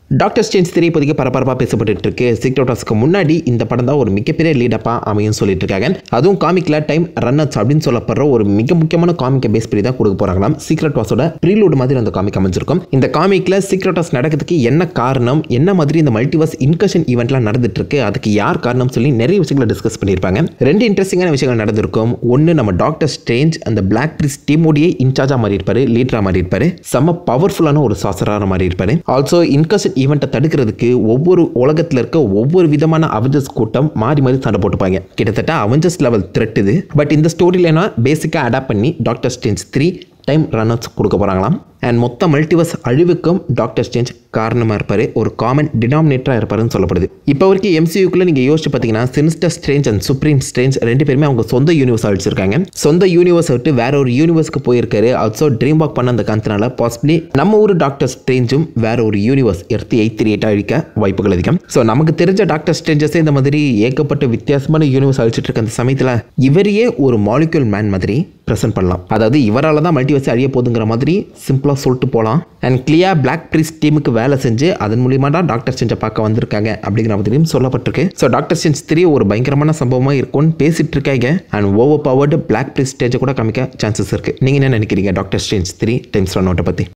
doctor Strange three இப்போதைக்கு பரபரப்பாக பேசப்பட்டு இருக்கு சீக்ரோட்டாஸ்க்கு முன்னாடி இந்த படம் தான் ஒரு மிகப்பெரிய லீடப்பாக அமையும் சொல்லிட்டு இருக்காங்க அதுவும் காமிக்ல டைம் ரன்னர்ஸ் அப்படின்னு சொல்லப்படுற ஒரு மிக முக்கியமான காமிக்கை பேஸ் பண்ணி தான் கொடுக்க போறாங்களாம் சீக்ரெட் வாஸோட ப்ரீலூட் மாதிரி அந்த காமிக் அமைஞ்சிருக்கும் இந்த காமிக்ல சீக்ரெட் வாஸ் நடக்கிறதுக்கு என்ன காரணம் என்ன மாதிரி இந்த மல்டிவர்ஸ் இன்கஷன் ஈவெண்ட்லாம் நடந்துட்டு இருக்கு அதுக்கு யார் காரணம் சொல்லி நிறைய விஷயங்களை டிஸ்கஸ் பண்ணியிருப்பாங்க ரெண்டு இன்ட்ரெஸ்டிங்கான விஷயங்கள் நடந்திருக்கும் ஒன்று நம்ம டாக்டர் ஸ்டேஞ்ச் அந்த பிளாக் பிரிஸ் டீமோடியே இன்சார்ஜாக மாறி இருப்பாரு லீடராக மாறி இருப்பாரு செம்ம பவர்ஃபுல்லான ஒரு சாசராக மாறி இருப்பாரு ஆல்சோ இன்கஷன் ஈவெண்ட்டை தடுக்கிறதுக்கு ஒவ்வொரு உலகத்தில் இருக்க ஒவ்வொரு விதமான அவெஞ்சர்ஸ் கூட்டம் மாறி மாறி சண்டை போட்டுப்பாங்க கிட்டத்தட்ட அவெஞ்சர்ஸ் லெவல் த்ரெட் இது பட் இந்த ஸ்டோரியில பேசிக்காக அடாப்ட் பண்ணி Doctor Strange three time runners கொடுக்க போகிறாங்களாம் அண்ட் மொத்த மல்டிவர்ஸ் அழிவுக்கும் டாக்டர் ஸ்டேஞ்ச் காரணமாக இருப்பார் ஒரு காமன் டினாமினேட்டராக இருப்பாருன்னு சொல்லப்படுது இப்போ வரைக்கும் எம்சியூக்குள்ளே நீங்கள் யோசிச்சு பார்த்தீங்கன்னா Sinister Strange and Supreme Strange ரெண்டு பேருமே அவங்க சொந்த யூனிவர்ஸ் அழிச்சிருக்காங்க சொந்த யூனிவர்ஸ் விட்டு வேற ஒரு யூனிவர்ஸ்க்கு போயிருக்காரு ஆல்சோ ட்ரீம் வாக் பண்ண அந்த காரணத்தினால பாசிபிளி நம்ம ஊர் டாக்டர் ஸ்ட்ரேஞ்சும் வேற ஒரு universe earth eight three eight அழிக்க வாய்ப்புகள் அதிகம் ஸோ நமக்கு தெரிஞ்ச டாக்டர் ஸ்ட்ரேஞ்சஸே இந்த மாதிரி ஏகப்பட்ட வித்தியாசமான யூனிவர்ஸ் அழிச்சிட்டு இருக்க அந்த சமயத்தில் இவரையே ஒரு மாலிக்யூல் மேன் மாதிரி ப்ரெசென்ட் பண்ணலாம் அதாவது இவரால் தான் மல்டிவர்ஸ் அழிய போகுதுங்கிற மாதிரி சிம்பிளாக சொல்லிட்டு போகலாம் அண்ட் கிளியா பிளாக் ப்ரீஸ் டீமுக்கு வேலை செஞ்சு அதன் மூலியமாக தான் டாக்டர் ஸ்டேஞ்சை பார்க்க வந்திருக்காங்க அப்படிங்கிற மாதிரியும் சொல்லப்பட்டிருக்கு ஸோ டாக்டர் ஸ்டேஞ்ச் த்ரீ ஒரு பயங்கரமான சம்பவமாக இருக்கும்னு பேசிட்டு இருக்காங்க and overpowered Black Priests ஸ்டேஜை கூட காமிக்க சான்சஸ் இருக்குது நீங்கள் என்ன நினைக்கிறீங்க Doctor Strange three times run அவுட்டை பற்றி